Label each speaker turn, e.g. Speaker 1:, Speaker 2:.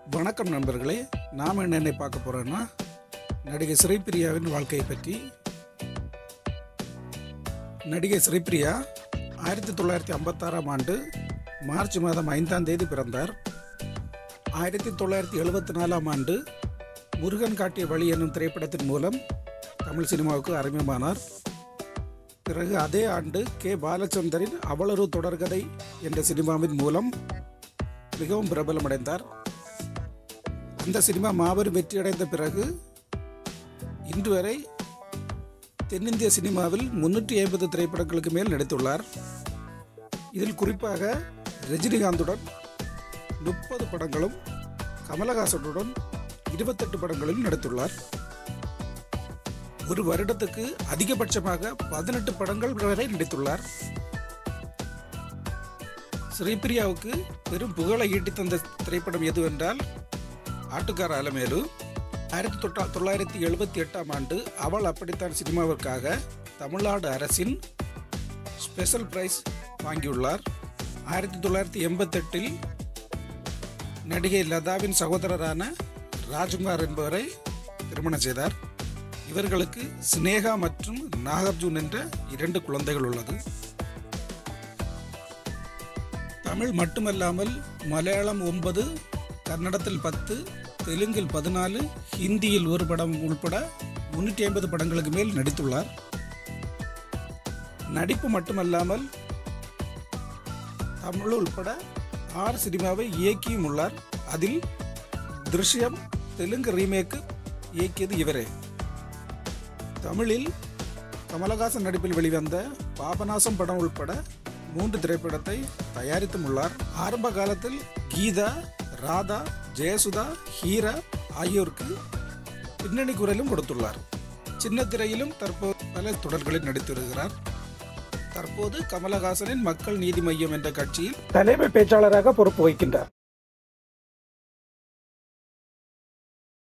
Speaker 1: வணக்கம் நண்பர்களே நாம் என்னென்ன பார்க்க போகிறோன்னா நடிகை ஸ்ரீபிரியாவின் வாழ்க்கையை பற்றி நடிகை ஸ்ரீபிரியா ஆயிரத்தி தொள்ளாயிரத்தி ஐம்பத்தாறாம் ஆண்டு மார்ச் மாதம் ஐந்தாம் தேதி பிறந்தார் ஆயிரத்தி தொள்ளாயிரத்தி எழுபத்தி நாலாம் ஆண்டு முருகன் காட்டிய வழி என்னும் திரைப்படத்தின் மூலம் தமிழ் சினிமாவுக்கு அறிமுகமானார் பிறகு அதே ஆண்டு கே பாலச்சந்தரின் அவளொரு தொடர்கதை என்ற சினிமாவின் மூலம் மிகவும் பிரபலமடைந்தார் அந்த சினிமா மாபெரும் வெற்றியடைந்த பிறகு இன்று வரை தென்னிந்திய சினிமாவில் முன்னூற்றி ஐம்பது திரைப்படங்களுக்கு மேல் நடித்துள்ளார் இதில் குறிப்பாக ரஜினிகாந்துடன் முப்பது படங்களும் கமலஹாசனுடன் இருபத்தெட்டு படங்களிலும் நடித்துள்ளார் ஒரு வருடத்துக்கு அதிகபட்சமாக பதினெட்டு படங்கள் வரை நடித்துள்ளார் ஸ்ரீபிரியாவுக்கு பெரும் புகழை ஈட்டித் தந்த திரைப்படம் எதுவென்றால் ஆட்டுக்கார அலமேலு ஆயிரத்தி தொட்டா தொள்ளாயிரத்தி எழுபத்தி எட்டாம் ஆண்டு அவள் அப்படித்தான் சினிமாவிற்காக தமிழ்நாடு அரசின் ஸ்பெஷல் பிரைஸ் வாங்கியுள்ளார் ஆயிரத்தி தொள்ளாயிரத்தி எண்பத்தெட்டில் நடிகை லதாவின் சகோதரரான ராஜ்குமார் என்பவரை திருமணம் செய்தார் இவர்களுக்கு சினேகா மற்றும் நாகார்ஜுன் என்ற இரண்டு குழந்தைகள் உள்ளது தமிழ் மட்டுமல்லாமல் மலையாளம் ஒன்பது கன்னடத்தில் பத்து தெலுங்கில் பதினாலு ஹிந்தியில் ஒரு படம் உள்பட முன்னூற்றி ஐம்பது படங்களுக்கு மேல் நடித்துள்ளார் நடிப்பு மட்டுமல்லாமல் தமிழ் உள்பட ஆறு சினிமாவை இயக்கியும் உள்ளார் அதில் திருஷ்யம் தெலுங்கு ரீமேக்கு இயக்கியது இவரே தமிழில் கமலஹாசன் நடிப்பில் வெளிவந்த பாபநாசம் படம் உள்பட மூன்று திரைப்படத்தை தயாரித்தும் உள்ளார் ஆரம்ப காலத்தில் கீதா ராதா ஜெயசுதா ஹீரா ஆகியோருக்கு பின்னணி குரலும் கொடுத்துள்ளார் சின்ன திரையிலும் தற்போது பல தொடர்களில் நடித்து வருகிறார் தற்போது கமலஹாசனின் மக்கள் நீதி மையம் என்ற கட்சியில் தலைமை பேச்சாளராக பொறுப்பு வகிக்கின்றார்